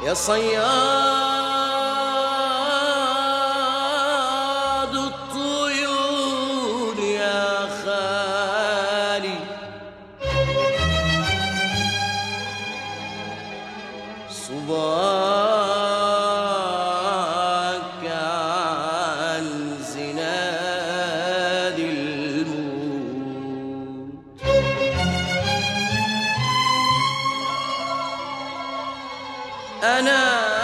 يا صياد الطيور يا خالي صباك عن زناد الموت أنا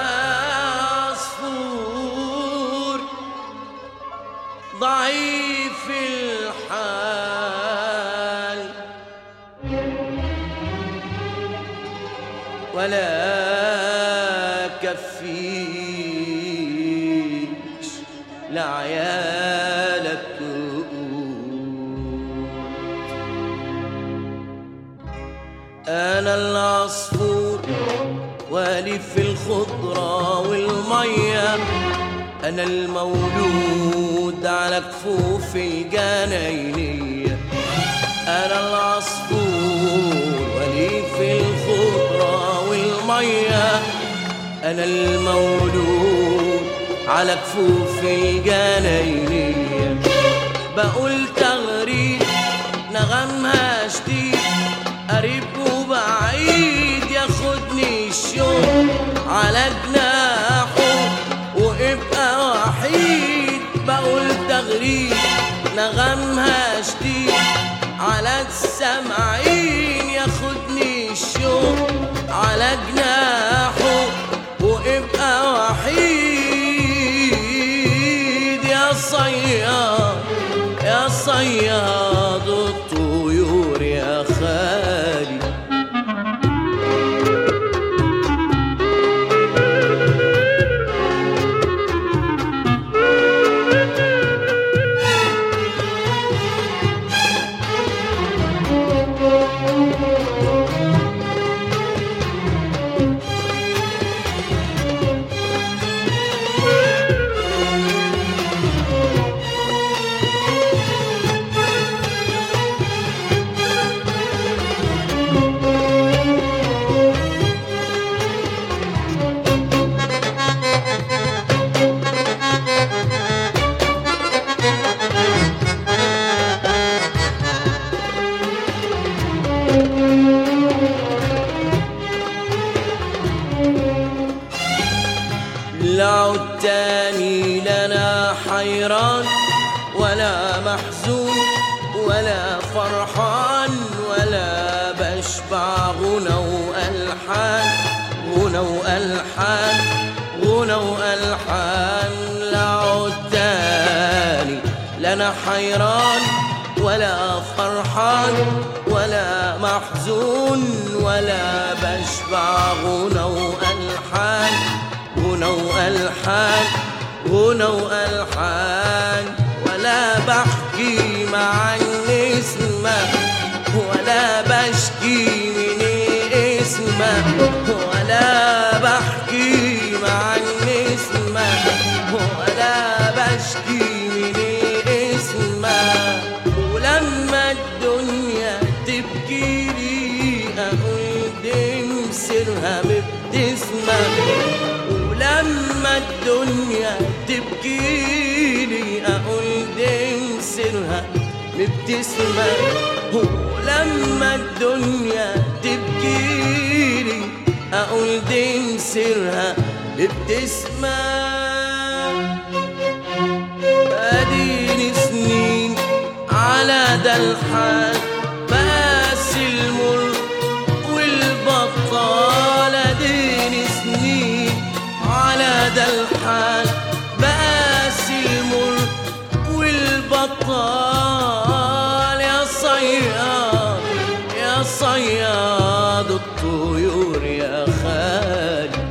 عصفور ضعيف الحال ولا كفيش لعيالك أنا العصفور والي في الخضرة والمية أنا المولود على كفوف الجناينية أنا العصفور ولي في الخضرة والمية أنا المولود على كفوف الجناينية بقول تغريد نغمها شديد قريب وبعيد ياخدني الشوق على جناحه وابقى وحيد بقول تغريد نغمها شديد على السمعين ياخدني الشوق على جناحه وابقى وحيد يا صياد يا صياد الطيور يا خالي لعد تاني لنا حيران ولا محزون ولا فرحان ولا بشبع غنى وألحان غنى وألحان غنى وألحان لعد تاني لنا حيران ولا فرحان ولا محزون ولا بشبع غنى وألحان غنى وألحان غنى وألحان ولا بحكي مع النسمة ولا بشكي من اسمه ولا بحكي مع النسمة ولا بشكي من اسمه ولما الدنيا تبكي لي أقول دم سرها مبتسمة ولما الدنيا تبكي لي أقول دم سرها مبتسمة ولما الدنيا تبكي لي أقول دم سرها مبتسمة اديني سنين على ده الحال بس المر والبطال اديني سنين على ده الحال بس المر والبطال يا صياد يا صياد الطيور يا خالي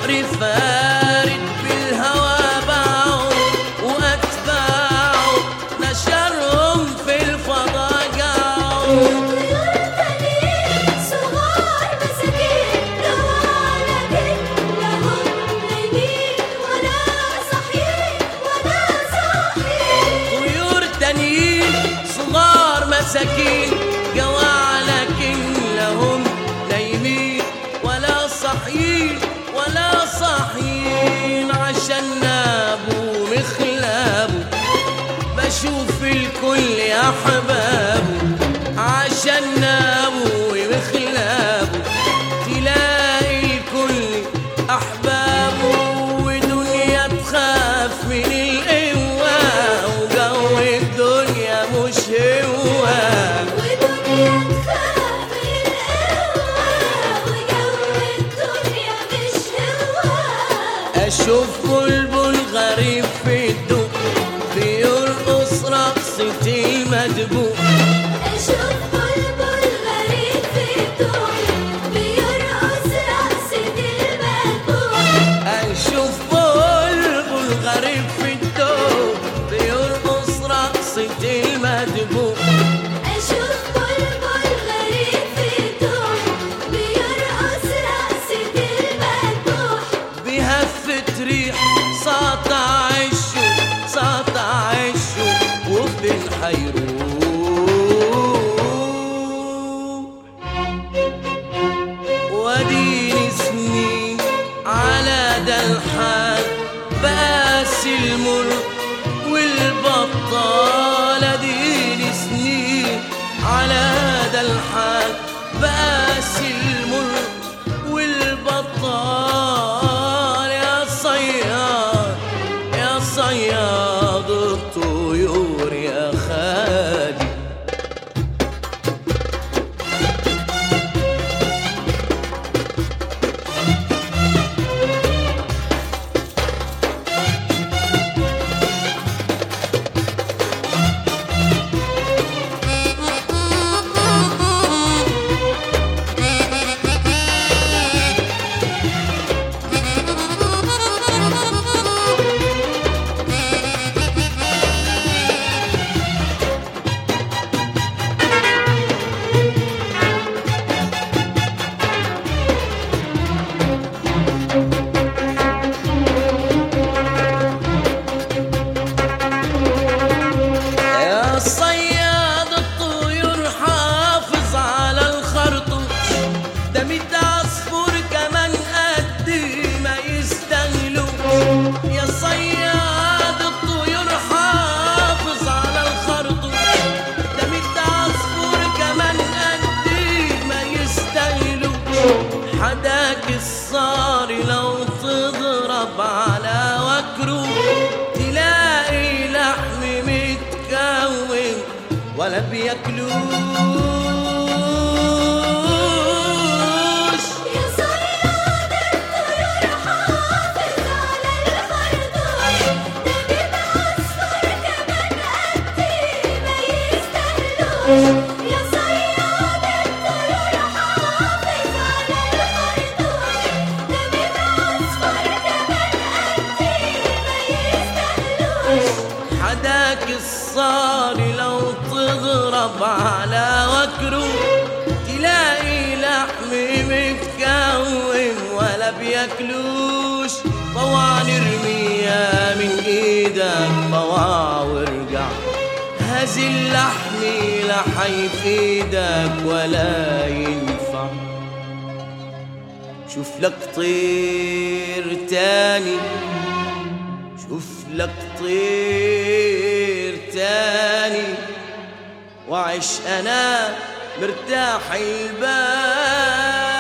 صقر فارد بالهوى باعوا وأتباعوا نشرهم في الفضاء قاعوا طيور تانيين صغار مساكين لوالدين لهم نايمين ولا صاحيين ولا صاحيين طيور تانيين صغار مساكين جواع لكن لهم نايمين ولا صاحيين ولا صاحيين عشان نابوا مخلابوا بشوف الكل احبابه عشان نابوا ومخلابه تلاقي الكل احبابه ودنيا تخاف من القوه وجو الدنيا مش هو ودنيا تخاف من القوة وجو الدنيا مش هوا اشوف بلبل غريب في الدق بيرقص رقصة المدبوق أشوف بلبل غريب في الدوق بيرقص رقصة المدبوح اشوف بلبل غريب في الدق بيرقص رقصة المدبوق أشوف بلبل غريب في الدوق بيرقص رقصة المدبوح بهفة ريح ساطع الشوق ساطع الشوق وفين حيروح وديني سنين على ده الحال بقاس المر والبطال اديني سنين على ده الحال بقاس المر والبطال يا صياد يا صياد الطيور يا خالي يا صياد الطيور حافظ على الخرطوش ده ميت عصفور كمان قد ما يستاهلوش يا صياد الطيور حافظ على الخرطوش ده ميت عصفور كمان قد ما يستاهلوش حداك الصار لو تضرب على وكره تلاقي لحم متكون ولا بياكلوش يا صياد الطيور حافظ على الخرطوش ده بيبقى أصفر كمان قد ما يستاهلوش يا صياد الطيور حافظ على الخرطوش ده بيبقى أصفر كمان قد ما يستاهلوش حداك الصار لو تضرب على وكره تلاقي لحم متكون ولا بياكلوش طوع نرميها من ايدك طوع وارجع هذه اللحم لا حيفيدك ولا ينفع شوف لك طير تاني شوف لك طير تاني وعش انا مرتاح البال